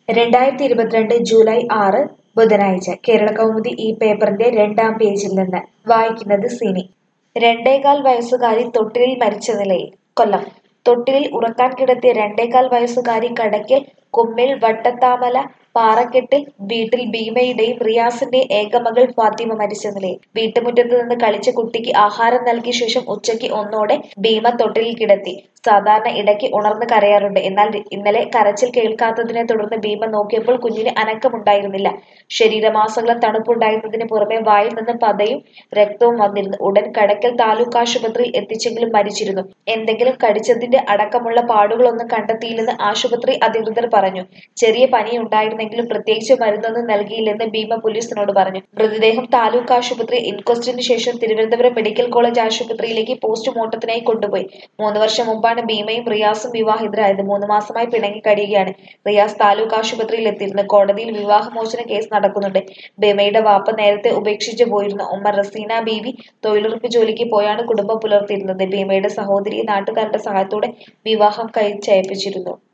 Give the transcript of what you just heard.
രണ്ടായിരത്തി ഇരുപത്തിരണ്ട് ജൂലൈ ആറ് ബുധനാഴ്ച കേരളകൗമുദി ഈ പേപ്പറിന്റെ രണ്ടാം പേജിൽ നിന്ന് വായിക്കുന്നത് സിനി രണ്ടേകാൽ വയസ്സുകാരി തൊട്ടിലിൽ മരിച്ച നിലയിൽ കൊല്ലം തൊട്ടിലിൽ ഉറക്കാൻ കിടത്തിയ രണ്ടേകാൽ വയസ്സുകാരി കടയ്ക്കൽ കുമ്മിൽ വട്ടത്താമല പാറക്കെട്ടിൽ വീട്ടിൽ ഭീമയുടെയും റിയാസിന്റെയും ഏകമകൾ ഫാത്തിമ മരിച്ച നിലയിൽ വീട്ടുമുറ്റത്ത് നിന്ന് കളിച്ച കുട്ടിക്ക് ആഹാരം നൽകിയ ശേഷം ഉച്ചയ്ക്ക് ഒന്നോടെ ഭീമ തൊട്ടിലിൽ കിടത്തി സാധാരണ ഇടയ്ക്ക് ഉണർന്ന് കരയാറുണ്ട് എന്നാൽ ഇന്നലെ കരച്ചിൽ കേൾക്കാത്തതിനെ തുടർന്ന് ഭീമ നോക്കിയപ്പോൾ കുഞ്ഞിന് അനക്കമുണ്ടായിരുന്നില്ല ശരീരമാസകലം തണുപ്പുണ്ടായിരുന്നതിന് പുറമെ വായിൽ നിന്ന് പതയും രക്തവും വന്നിരുന്നു ഉടൻ കടക്കൽ താലൂക്ക് ആശുപത്രിയിൽ എത്തിച്ചെങ്കിലും മരിച്ചിരുന്നു എന്തെങ്കിലും കടിച്ചതിന്റെ അടക്കമുള്ള പാടുകളൊന്നും കണ്ടെത്തിയില്ലെന്ന് ആശുപത്രി അധികൃതർ പറഞ്ഞു ചെറിയ പനിയുണ്ടായിരുന്നെങ്കിലും പ്രത്യേകിച്ച് മരുന്നൊന്നും നൽകിയില്ലെന്ന് ഭീമ പോലീസിനോട് പറഞ്ഞു മൃതദേഹം താലൂക്ക് ആശുപത്രി ഇൻക്വസ്റ്റിന് ശേഷം തിരുവനന്തപുരം മെഡിക്കൽ കോളേജ് ആശുപത്രിയിലേക്ക് പോസ്റ്റ്മോർട്ടത്തിനായി കൊണ്ടുപോയി മൂന്ന് വർഷം മുമ്പാണ് ഭീമയും റിയാസും വിവാഹിതരായത് മൂന്ന് മാസമായി പിണങ്ങി കഴിയുകയാണ് റിയാസ് താലൂക്ക് ആശുപത്രിയിൽ എത്തിയിരുന്നു കോടതിയിൽ വിവാഹമോചന കേസ് നടക്കുന്നുണ്ട് ഭീമയുടെ വാപ്പ നേരത്തെ ഉപേക്ഷിച്ചു പോയിരുന്നു ഉമ്മ റസീന ബീവി തൊഴിലുറപ്പ് ജോലിക്ക് പോയാണ് കുടുംബം പുലർത്തിയിരുന്നത് ഭീമയുടെ സഹോദരിയെ നാട്ടുകാരുടെ സഹായത്തോടെ വിവാഹം കഴിച്ചയപ്പിച്ചിരുന്നു